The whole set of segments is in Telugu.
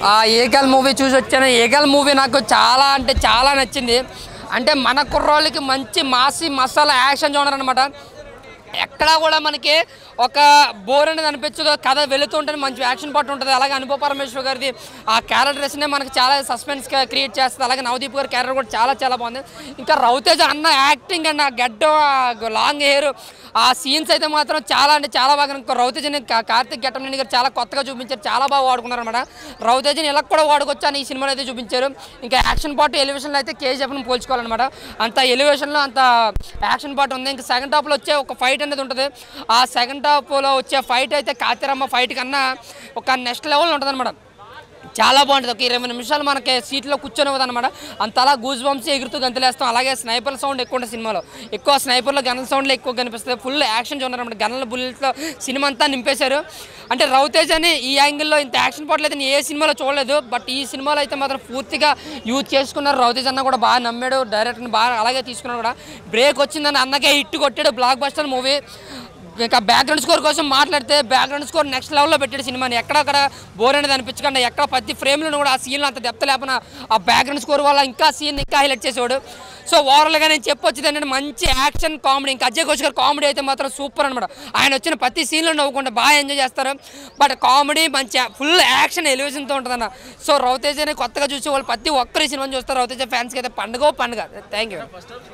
ఆ ఏగల్ మూవీ చూసి వచ్చాను ఏగల్ మూవీ నాకు చాలా అంటే చాలా నచ్చింది అంటే మన కుర్రోళ్ళకి మంచి మాసి మసాలా యాక్షన్ జోనర్ అనమాట ఎక్కడా కూడా మనకి ఒక బోర్ అనేది అనిపించదు కథ వెళుతుంటే మంచి యాక్షన్ పార్ట్ ఉంటుంది అలాగే అనుభవ పరమేశ్వర్ గారిది ఆ క్యారెక్టర్స్నే మనకి చాలా సస్పెన్స్ క్రియేట్ చేస్తుంది అలాగే నవదీప్ గారి క్యారెక్టర్ కూడా చాలా చాలా బాగుంది ఇంకా రవితేజ అన్న యాక్టింగ్ అండ్ ఆ గడ్డ లాంగ్ హెయిర్ ఆ సీన్స్ అయితే మాత్రం చాలా అంటే చాలా బాగా ఇంకా రవితేజని కా- కార్తిక్ గెట్టమనేని గారు చాలా కొత్తగా చూపించారు చాలా బాగా వాడుకున్నారు అనమాట రవితేజని ఇలా కూడా వాడుకోవచ్చు అని ఈ సినిమాలో అయితే చూపించారు ఇంకా యాక్షన్ పార్ట్ ఎలివేషన్లో అయితే కేజీఎఫ్ని పోల్చుకోవాలన్నమాట అంత ఎలివేషన్లో అంత యాక్షన్ పార్ట్ ఉంది ఇంకా సెకండ్ హాఫ్లో వచ్చే ఒక ఫైట్ అనేది ఉంటుంది ఆ సెకండ్ హాఫ్లో వచ్చే ఫైట్ అయితే కాతిరమ్మ ఫైట్ కన్నా ఒక నెక్స్ట్ లెవెల్ ఉంటుంది అనమాట చాలా బాగుంటుంది ఒక ఇరవై నిమిషాలు మనకి సీట్లో కూర్చొని అనమాట అంతలా గూజ్ బంప్స్ ఎగురుతూ గంతులేస్తాం అలాగే స్నైపర్ సౌండ్ ఎక్కువ ఉంటుంది సినిమాలో ఎక్కువ స్నైపర్లో గన్ల సౌండ్లు ఎక్కువ కనిపిస్తుంది ఫుల్ యాక్షన్ చూడరు అనమాట గన్ల బుల్లెట్తో సినిమా అంతా నింపేశారు అంటే రవితేజ్ అని ఈ యాంగిల్లో ఇంత యాక్షన్ పాటలు అయితే నేను ఏ సినిమాలో చూడలేదు బట్ ఈ సినిమాలో అయితే మాత్రం పూర్తిగా యూజ్ చేసుకున్నారు రవితేజ్ అన్న కూడా బాగా నమ్మాడు డైరెక్టర్ని బాగా అలాగే తీసుకున్నాడు కూడా బ్రేక్ వచ్చిందని అన్నకే హిట్ కొట్టాడు బ్లాక్ బస్టర్ మూవీ ఇంకా బ్యాక్గ్రౌండ్ స్కోర్ కోసం మాట్లాడితే బ్యాక్గ్రౌండ్ స్కోర్ నెక్స్ట్ లెవెల్లో పెట్టాడు సినిమాని ఎక్కడక్కడ బోర్ అనేది అనిపించకుండా ఎక్కడ ప్రతి ఫ్రేమ్లో కూడా ఆ సీన్లో అంత డెప్త్ లేకపోయినా ఆ బ్యాక్గ్రౌండ్ స్కోర్ వల్ల ఇంకా సీన్ ఇంకా హైలైట్ చేసేవాడు సో ఓవరాల్గా నేను చెప్పొచ్చేది ఏంటంటే మంచి యాక్షన్ కామెడీ ఇంకా అజయ్ ఘోష్ గారు కామెడీ అయితే మాత్రం సూపర్ అనమాట ఆయన వచ్చిన ప్రతి సీన్లో నవ్వుకుంటే బాగా ఎంజాయ్ చేస్తారు బట్ కామెడీ మంచి ఫుల్ యాక్షన్ ఎలివేషన్తో ఉంటుందన్న సో రవితేజని కొత్తగా చూసే వాళ్ళు ప్రతి ఒక్కరు ఈ సినిమాని చూస్తారు రవితేజ ఫ్యాన్స్కి అయితే పండుగ పండుగ థ్యాంక్ యూ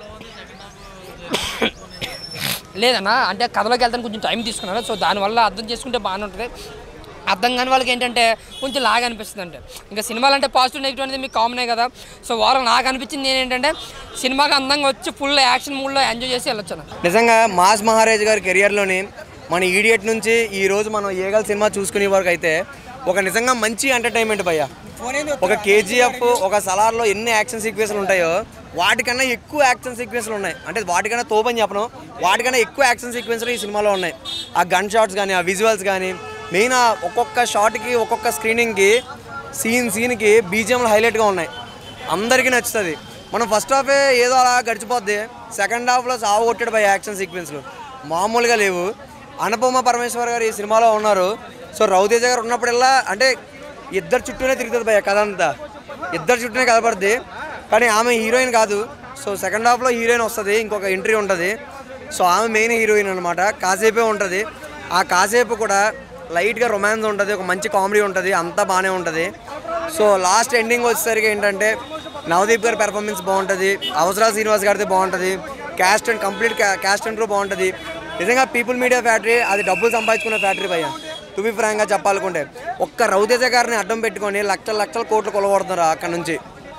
లేదన్నా అంటే కథలోకి వెళ్తాను కొంచెం టైం తీసుకున్నాను సో దానివల్ల అర్థం చేసుకుంటే బాగానే ఉంటుంది అర్థం కాని వాళ్ళకి ఏంటంటే కొంచెం లాగా అనిపిస్తుంది అంటే ఇంకా సినిమాలు అంటే పాజిటివ్ నెగిటివ్ అనేది మీకు కామనే కదా సో వారం నాకు అనిపించింది ఏంటంటే సినిమాకి అందంగా వచ్చి ఫుల్ యాక్షన్ మూడ్లో ఎంజాయ్ చేసి వెళ్ళొచ్చు అన్న. నిజంగా మాస్ మహారాజ్ గారి కెరియర్లోని మన ఈడియట్ నుంచి ఈ రోజు మనం ఏగల్ సినిమా చూసుకునే వరకు అయితే ఒక నిజంగా మంచి ఎంటర్టైన్మెంట్ భయ్య ఒక కేజీఎఫ్ ఒక సలార్లో ఎన్ని యాక్షన్ సీక్వెన్స్లు ఉంటాయో వాటికన్నా ఎక్కువ యాక్షన్ సీక్వెన్స్లు ఉన్నాయి అంటే వాటికన్నా తోపని చెప్పను వాటికన్నా ఎక్కువ యాక్షన్ సీక్వెన్స్లు ఈ సినిమాలో ఉన్నాయి ఆ గన్ షాట్స్ కానీ ఆ విజువల్స్ కానీ మెయిన్ ఆ ఒక్కొక్క షాట్కి ఒక్కొక్క స్క్రీనింగ్కి సీన్ సీన్కి బీజిఎంలు హైలైట్గా ఉన్నాయి అందరికీ నచ్చుతుంది మనం ఫస్ట్ హాఫే ఏదో అలా గడిచిపోద్ది సెకండ్ హాఫ్లో సాగు కొట్టాడు బై యాక్షన్ సీక్వెన్స్లు మామూలుగా లేవు అనుపమ పరమేశ్వర్ గారు ఈ సినిమాలో ఉన్నారు సో రవితేజ గారు ఉన్నప్పుడల్లా అంటే ఇద్దరు చుట్టూనే తిరుగుతుంది భయ కథ అంతా ఇద్దరు చుట్టూనే కనపడుద్ది కానీ ఆమె హీరోయిన్ కాదు సో సెకండ్ హాఫ్లో హీరోయిన్ వస్తుంది ఇంకొక ఎంట్రీ ఉంటుంది సో ఆమె మెయిన్ హీరోయిన్ అనమాట కాసేపే ఉంటుంది ఆ కాసేపు కూడా లైట్గా రొమాన్స్ ఉంటుంది ఒక మంచి కామెడీ ఉంటుంది అంతా బాగానే ఉంటుంది సో లాస్ట్ ఎండింగ్ వచ్చేసరికి ఏంటంటే నవదీప్ గారి పెర్ఫార్మెన్స్ బాగుంటుంది అవసరా శ్రీనివాస్ గారిది బాగుంటుంది cast and complete cast and crew బాగుంటుంది నిజంగా పీపుల్ మీడియా ఫ్యాక్టరీ అది డబ్బులు సంపాదించుకున్న ఫ్యాక్టరీ భయ్య టు బి ఫ్రాంక్గా చెప్పాలనుకుంటే ఒక్క రవితేజ గారిని అడ్డం పెట్టుకొని లక్షల లక్షల కోట్లు కొలగొడుతున్నారు అక్కడ నుంచి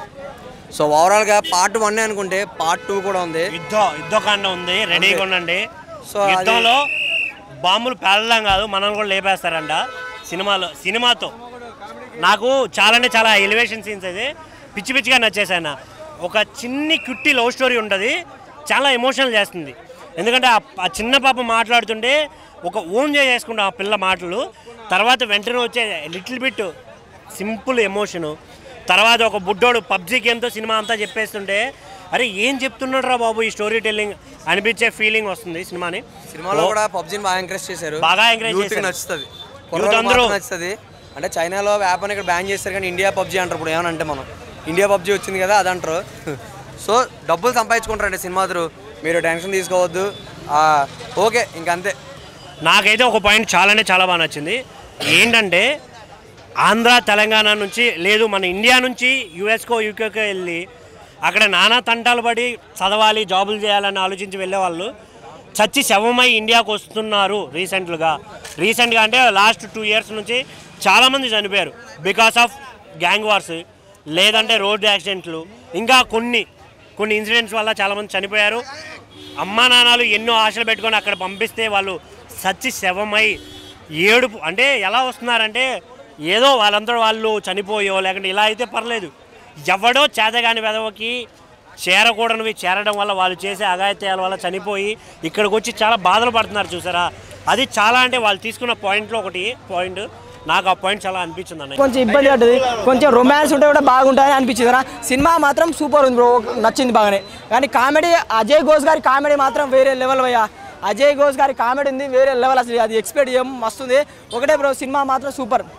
సో ఓవరాల్గా పార్ట్ వన్ అనుకుంటే పార్ట్ టూ కూడా ఉంది యుద్ధ యుద్ధకాండ ఉంది రెడీగా ఉండండి సో అది- యుద్ధంలో బాంబులు పేలడం కాదు మనల్ని కూడా లేపేస్తారంట సినిమాలో సినిమాతో నాకు చాలా అంటే చాలా ఎలివేషన్ సీన్స్ అయితే పిచ్చి పిచ్చిగా నచ్చేసాయన ఒక చిన్ని కుట్టి లవ్ స్టోరీ ఉంటుంది చాలా ఎమోషనల్ చేస్తుంది ఎందుకంటే ఆ- ఆ చిన్న పాప మాట్లాడుతుంటే ఒక ఓన్ చేసుకుంటాం ఆ పిల్ల మాటలు తర్వాత వెంటనే వచ్చే లిటిల్ బిట్ సింపుల్ ఎమోషను తర్వాత ఒక బుడ్డోడు పబ్జీ గేమ్తో సినిమా అంతా చెప్పేస్తుంటే అరే ఏం చెప్తున్నాడు రా బాబు ఈ స్టోరీ టెల్లింగ్ అనిపించే ఫీలింగ్ వస్తుంది సినిమాని సినిమాలో కూడా పబ్జీని బాగా ఎంకరేజ్ చేశారు బాగా encourage యూత్కి చేశారు. నచ్చుతుంది యూత్ కుర్రోళ్ళకి అందరూ- మాత్రం నచ్చుతుంది అంటే చైనాలో వ్యాపారం ఇక్కడ బ్యాన్ చేస్తారు కానీ ఇండియా పబ్జీ అంటారు ఇప్పుడు ఏమని అంటే మనం ఇండియా పబ్జీ వచ్చింది కదా అది అంటారు సో డబ్బులు సంపాదించుకుంటారండి సినిమా త్రూ మీరు టెన్షన్ తీసుకోవద్దు ఆ, ఓకే ఇంకంతే నాకైతే ఒక పాయింట్ చాలానే చాలా బాగా నచ్చింది ఏంటంటే ఆంధ్ర తెలంగాణ నుంచి లేదు మన ఇండియా నుంచి యుఎస్కో యూకేకో వెళ్ళి అక్కడ నానా తంటాలు పడి చదవాలి జాబులు చేయాలని ఆలోచించి వెళ్ళేవాళ్ళు చచ్చి శవమై ఇండియాకు వస్తున్నారు రీసెంట్గా రీసెంట్గా అంటే లాస్ట్ టూ ఇయర్స్ నుంచి చాలామంది చనిపోయారు బికాస్ ఆఫ్ గ్యాంగ్ వార్స్ లేదంటే రోడ్ యాక్సిడెంట్లు ఇంకా కొన్ని కొన్ని ఇన్సిడెంట్స్ వల్ల చాలామంది చనిపోయారు అమ్మా నాన్నలు ఎన్నో ఆశలు పెట్టుకొని అక్కడ పంపిస్తే వాళ్ళు సచ్చి శవమై ఏడుపు అంటే ఎలా వస్తున్నారంటే ఏదో వాళ్ళందరూ వాళ్ళు చనిపోయో లేకుంటే ఇలా అయితే పర్లేదు ఎవడో చేతగాని వెదవకి చేరకూడనివి చేరడం వల్ల వాళ్ళు చేసే అఘాయిత్యాల వల్ల చనిపోయి ఇక్కడికి వచ్చి చాలా బాధలు పడుతున్నారు చూసారా అది చాలా అంటే వాళ్ళు తీసుకున్న పాయింట్లో ఒకటి పాయింట్ నాకు ఆ పాయింట్ చాలా అనిపించింది అన్న కొంచెం ఇబ్బంది పడ్డది కొంచెం రొమాన్స్ ఉంటే కూడా బాగుంటుంది అనిపించింది అన్న సినిమా మాత్రం సూపర్ ఉంది బ్రో నచ్చింది బాగానే కానీ కామెడీ అజయ్ ఘోష్ గారి కామెడీ మాత్రం వేరే లెవెల్ భయ్యా అజయ్ ఘోష్ గారి కామెడీ ఉంది వేరే లెవెల్ అసలు అది ఎక్స్పెక్ట్ చేయం మస్తుంది ఒకటే బ్రో సినిమా మాత్రం సూపర్